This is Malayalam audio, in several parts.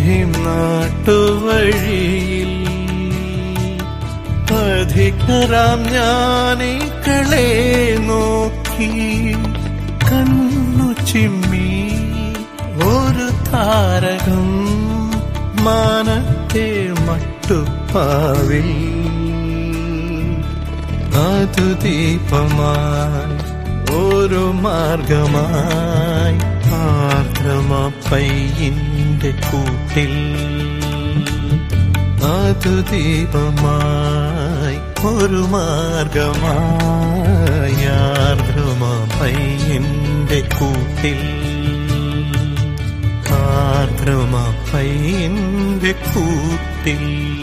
ബേത്ലഹിം നാട്ടുവഴിയിൽ അധികരാം ഞാനീക്കളെ നോക്കി കണ്ണു ചിമ്മി ഒരു താരകം മാനത്തെ മട്ടുപ്പാവിൽ അതു ദീപമായി ഒരു മാർഗമായി ആർദ്രമ പയ്യന്റെ കൂട്ടിൽ അതു ദീപമായി ഒരു മാർഗമായി ആർദ്രമ പയ്യന്റെ കൂട്ടിൽ ആർദ്രമ പയ്യന്റെ കൂട്ടിൽ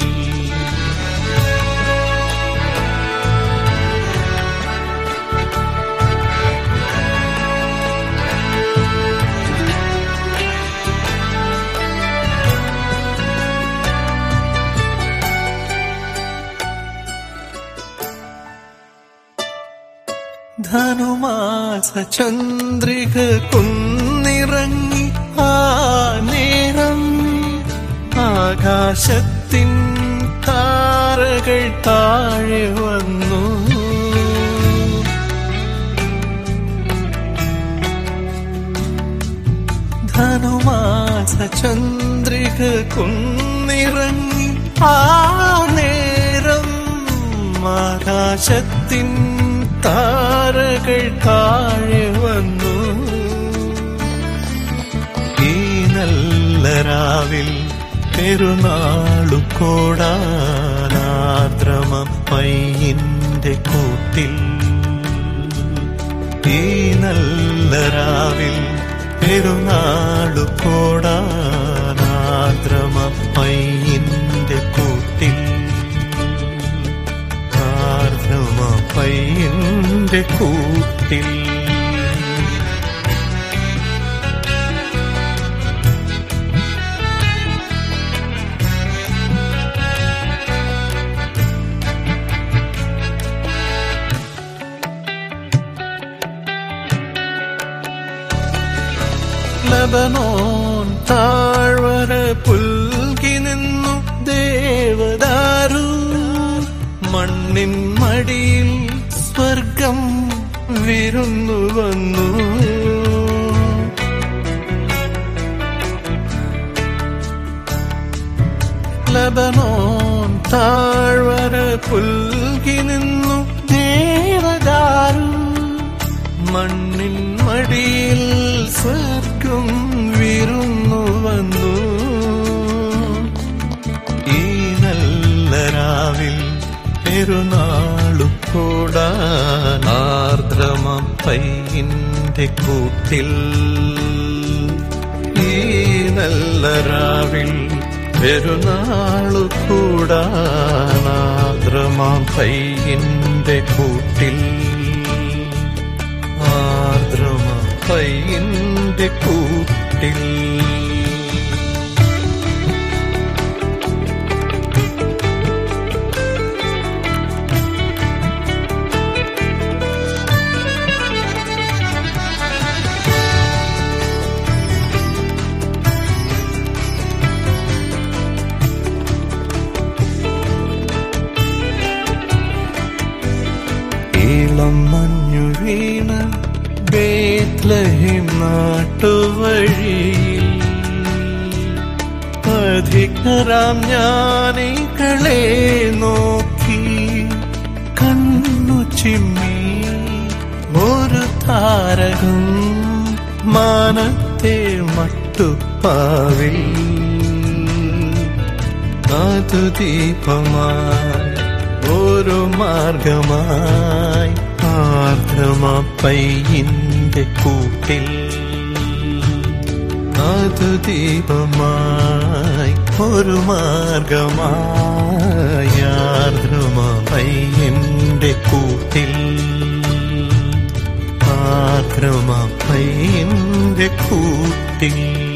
ധനുമാസ ചന്ദ്രിക കുന്നിറങ്ങി ആ നേരം ആകാശത്തിൻ താരകൾ താഴെ വന്നു ധനുമാസ ചന്ദ്രിക കുന്നിറങ്ങി ആ നേരം ആകാശത്തിൻ താരകൾ താഴെ വന്നു ഈ നല്ല രാവിൽ പെരുന്നാളു കോടാനാദ്രമ പയ്യന്റെ കൂട്ടിൽ ഈ നല്ല രാവിൽ പെരുന്നാളു കോടാനാദ്രമ പയ്യന്റെ കൂട്ടിൽ ആർദ്രമ പയ്യന്റെ കൂട്ടിൽ ലബനോൻ താഴ്വര പുൽകി നിന്നു ദേവദാരു മണ്ണിൻ മടിയിൽ സ്വർഗം വിരുന്നു വന്നു ലബനോൻ താഴ്വര പുൽകി നിന്നു ദേവദാരു മണ്ണിൻ മടിയിൽ സ്വർഗം വിരുന്നു വന്നു ഈ നല്ല രാവിൽ പെരുന്നാളു കൂടാനാർദ്രമ പയ്യന്റെ കൂട്ടിൽ ഈ നല്ല രാവിൽ പെരുന്നാളു കൂടാനാർദ്രമ പയ്യന്റെ കൂട്ടിൽ ആർദ്രമ പയ്യന്റെ കൂട്ടിൽ ഇളം മഞ്ഞു വീണ ബേത്ലഹിം നാട്ടുവഴിയിൽ അധികരാം ഞാനീക്കളെ നോക്കി കണ്ണു ചിമ്മി ഒരു താരകം മാനത്തെ മട്ടുപ്പാവിൽ അതു ദീപമായി ഒരു മാർഗമായി ആർദ്രമ പയ്യന്റെ കൂട്ടിൽ അതു ദീപമായി ഒരു മാർഗമായി ആർദ്രമ പയ്യന്റെ കൂട്ടിൽ ആർദ്രമ പയ്യന്റെ കൂട്ടിൽ